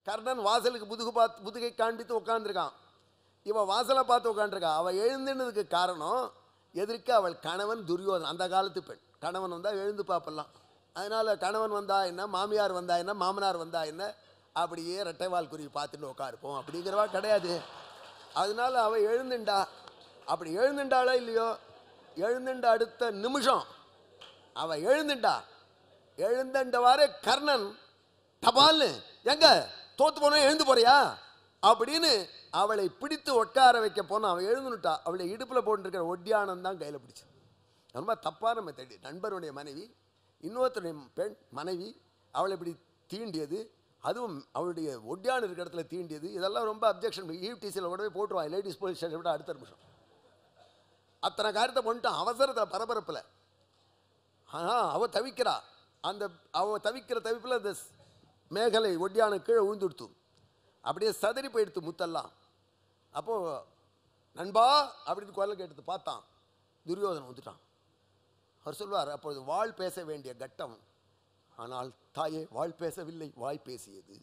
கர்ணன் வாசலுக்கு முதுகு பார்த்து முதுகை காண்பித்து உட்காந்துருக்கான் இவன் வாசலை பார்த்து உட்காந்துருக்கா அவள் எழுந்துனதுக்கு காரணம் எதிர்க்க அவள் கணவன் துரியோதன் அந்த காலத்து பெண் கணவன் வந்தால் எழுந்து பார்ப்பலாம் அதனால் கணவன் வந்தா என்ன மாமியார் வந்தா என்ன மாமனார் வந்தா என்ன அப்படியே ரெட்டைவால் குருவி பார்த்துட்டு உட்காருப்போம் அப்படிங்கிறவா கிடையாது அதனால அவள் எழுந்துண்டா அப்படி எழுந்துண்டாளோ இல்லையோ எழுந்துண்ட அடுத்த நிமிஷம் அவ எழுந்துண்டா எழுந்தண்டவாறு கர்ணன் தபால்னு எங்க தோத்து போன எழுந்து போறியா அப்படின்னு அவளை பிடித்து உட்கார வைக்க போனா அவன் எழுந்துட்டா அவளை இடுப்புல போட்டுருக்கிற ஒட்டியானம் தான் கையில பிடிச்சு ரொம்ப தப்பான மெத்தடி நண்பருடைய மனைவி இன்னொருத்தருடைய பெண் மனைவி அவளை இப்படி தீண்டியது அதுவும் அவளுடைய ஒட்டியானம் இருக்கிற இடத்துல தீண்டியது இதெல்லாம் ரொம்ப அப்ஜெக்ஷன் ஈவ்டிசியில் கூட போய் போட்டுருவான் லேடிஸ் போலீஸ் ஸ்டேஷன் விட அடுத்த நிமிஷம் அத்தனை காரியத்தை பண்ணிட்டான் அவசரத்தில் பரபரப்பில் ஆனால் அவ தவிக்கிறா அந்த அவ தவிக்கிற தவிப்பில் அந்த ஸ்- மேகலை ஒட்டியான கீழே விழுந்துடுத்து அப்படியே சதறி போயிடுத்து முத்தெல்லாம் அப்போது நண்பா அப்படின்னு குரல் கேட்டது பார்த்தான் துரியோதனன் வந்துட்டான் அவர் சொல்வார் அப்பொழுது வாழ் பேச வேண்டிய கட்டம் ஆனால் தாயே வாழ் பேசவில்லை வாய் பேசியது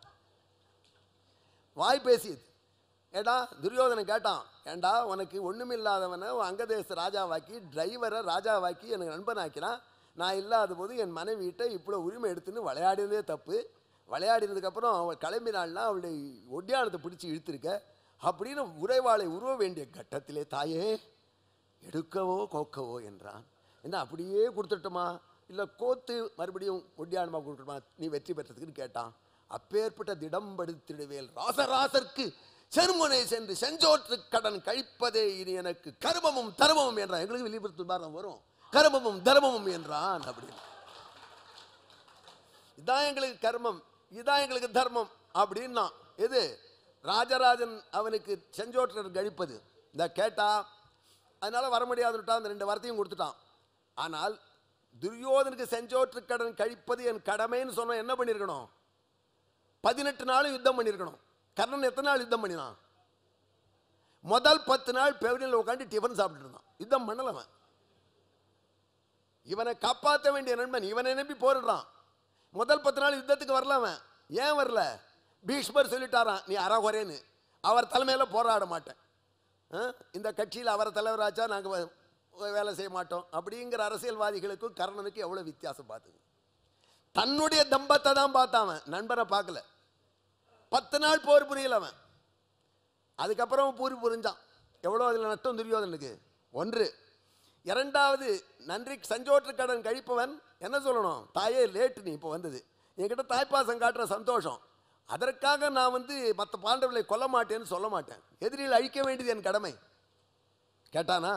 வாய் பேசியது ஏடா துரியோதனன் கேட்டான் ஏண்டா உனக்கு ஒண்ணுமில்லாதவனை உன் அங்கதேச ராஜாவாக்கி டிரைவரை ராஜாவாக்கி எனக்கு நண்பனாக்கினான் நான் இல்லாத போது என் மனைவியிட்ட இவ்வளோ உரிமை எடுத்துன்னு விளையாடினதே தப்பு விளையாடினதுக்கப்புறம் அவள் கிளம்பினாள்னா அவளை ஒட்டியானத்தை பிடிச்சி இழுத்துருக்க அப்படின்னு உறைவாளை உருவ வேண்டிய கட்டத்திலே தாயே எடுக்கவோ கோக்கவோ என்றான் என்ன அப்படியே கொடுத்துட்டோமா இல்லை கோத்து மறுபடியும் ஒட்டியானமா கொடுத்துட்டோமா நீ வெற்றி பெற்றதுக்குன்னு கேட்டான் அப்பேற்பட்ட திடம்படுத்திடுவேல் ராசராசர்க்கு செருமுனை சென்று செஞ்சோற்று கடன் கழிப்பதே இனி எனக்கு கருமமும் தர்மமும் என்றான் எங்களுக்கு வெளிப்படுத்து பாரம் வரும் கருமமும் தர்மமும் என்றான் அப்படின்னு இதான் எங்களுக்கு கர்மம் இதான் எங்களுக்கு தர்மம் அப்படின்னா எது ராஜராஜன் அவனுக்கு செஞ்சோற்றர் கழிப்பது இந்த கேட்டா அதனால வர முடியாதுன்னுட்டான் அந்த ரெண்டு வார்த்தையும் கொடுத்துட்டான் ஆனால் துரியோதனுக்கு செஞ்சோற்று கடன் கழிப்பது என் கடமைன்னு சொன்னா என்ன பண்ணியிருக்கணும் பதினெட்டு நாளும் யுத்தம் பண்ணியிருக்கணும் கர்ணன் எத்தனை நாள் யுத்தம் பண்ணினான் முதல் பத்து நாள் பெவனில் உட்காந்து டிஃபன் சாப்பிட்டு இருந்தான் யுத்தம் பண்ணலவன் இவனை காப்பாற்ற வேண்டிய நண்பன் இவனை நம்பி போரிடுறான் முதல் பத்து நாள் யுத்தத்துக்கு வரல அவன் ஏன் வரல பீஷ்மர் சொல்லிட்டாராம் நீ அறகுறைன்னு அவர் தலைமையில் போராட மாட்டேன் ஆ? இந்த கட்சியில் அவரை தலைவராச்சா நாங்கள் வேலை செய்ய மாட்டோம் அப்படிங்கிற அரசியல்வாதிகளுக்கும் கர்ணனுக்கும் எவ்வளோ வித்தியாசம் பார்த்துங்க தன்னுடைய தம்பத்தை தான் பார்த்தான் அவன் நண்பனை பார்க்கல பத்து நாள் போர் புரியல அவன் அதுக்கப்புறம் பூரி புரிஞ்சான் எவ்வளோ அதில் நட்டம் துரியோதனுக்கு ஒன்று இரண்டாவது நன்றி சஞ்சோற்று கடன் கழிப்பவன் என்ன சொல்லணும் தாயே லேட்டு நீ இப்போ வந்தது என்கிட்ட தாய்ப்பாசம் காட்டுற சந்தோஷம் அதற்காக நான் வந்து மற்ற பாண்டவர்களை கொல்ல மாட்டேன்னு சொல்ல மாட்டேன் எதிரியில் அழிக்க வேண்டியது என் கடமை கேட்டானா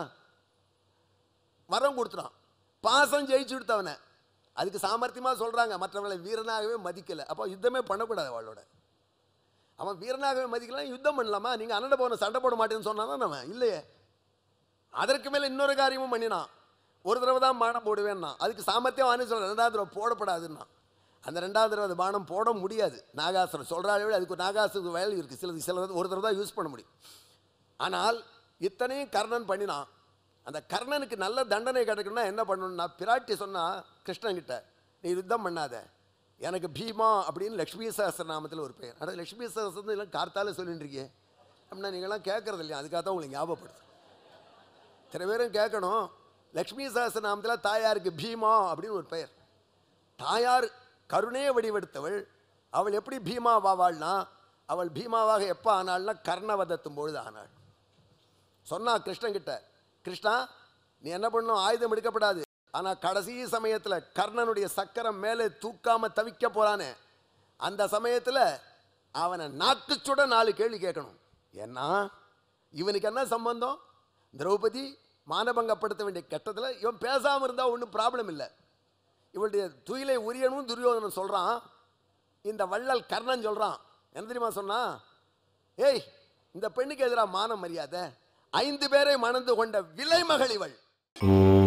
வரம் கொடுத்துட்டான் பாசம் ஜெயிச்சு கொடுத்தவனை அதுக்கு சாமர்த்தியமாக சொல்கிறாங்க மற்றவர்களை வீரனாகவே மதிக்கலை அப்போ யுத்தமே பண்ணக்கூடாது அவளோட அவன் வீரனாகவே மதிக்கலாம் யுத்தம் பண்ணலாமா நீங்கள் அண்ணன் போன சண்டை போட மாட்டேன்னு சொன்னானா அவன் இல்லையே அதற்கு மேலே இன்னொரு காரியமும் பண்ணினான் ஒரு தடவை தான் பானம் போடுவேன்னா அதுக்கு சாமர்த்தியம் வாங்கி சொல்கிறேன் ரெண்டாவது தடவை போடப்படாதுன்னா அந்த ரெண்டாவது தடவை அது பானம் போட முடியாது நாகாசுரம் சொல்கிறாள் விட அதுக்கு ஒரு நாகாசுக்கு வேலை இருக்குது சிலது சிலது ஒரு தடவை தான் யூஸ் பண்ண முடியும் ஆனால் இத்தனையும் கர்ணன் பண்ணினான் அந்த கர்ணனுக்கு நல்ல தண்டனை கிடைக்கணும்னா என்ன பண்ணணும்னா பிராட்டி சொன்னா கிருஷ்ணன் கிட்ட நீ யுத்தம் பண்ணாத எனக்கு பீமா அப்படின்னு லக்ஷ்மி சஹஸ்ரநாமத்தில் ஒரு பெயர் ஆனால் லக்ஷ்மி சஹஸ்ரம் எல்லாம் கார்த்தால சொல்லிட்டு இருக்கீங்க அப்படின்னா நீங்களாம் கேட்கறது இல்லையா அதுக்காக தான் உங்களுக்கு ஞாபகப்படுது சில பேரும் கேட்கணும் லக்ஷ்மி சஹஸ்ரநாமத்தில் தாயாருக்கு பீமா அப்படின்னு ஒரு பெயர் தாயார் கருணையை வடிவெடுத்தவள் அவள் எப்படி பீமாவாவாள்னா அவள் பீமாவாக எப்போ ஆனாள்னா கர்ணவதத்தும் பொழுது ஆனாள் சொன்னா கிருஷ்ணன் கிட்ட கிருஷ்ணா நீ என்ன பண்ணணும் ஆயுதம் எடுக்கப்படாது ஆனா கடைசி சமயத்துல கர்ணனுடைய சக்கரம் மேலே தூக்காம தவிக்க போறானே அந்த சமயத்துல அவனை நாக்குச்சுட நாலு கேள்வி கேட்கணும் ஏன்னா இவனுக்கு என்ன சம்பந்தம் திரௌபதி மானபங்கப்படுத்த வேண்டிய கட்டத்தில் இவன் பேசாம இருந்தா ஒன்றும் ப்ராப்ளம் இல்லை இவளுடைய துயிலை உரியனும் துரியோதனன் சொல்றான் இந்த வள்ளல் கர்ணன் சொல்றான் என்ன தெரியுமா சொன்னா ஏய் இந்த பெண்ணுக்கு எதிராக மான மரியாதை ஐந்து பேரை மணந்து கொண்ட விலை மகள் இவள்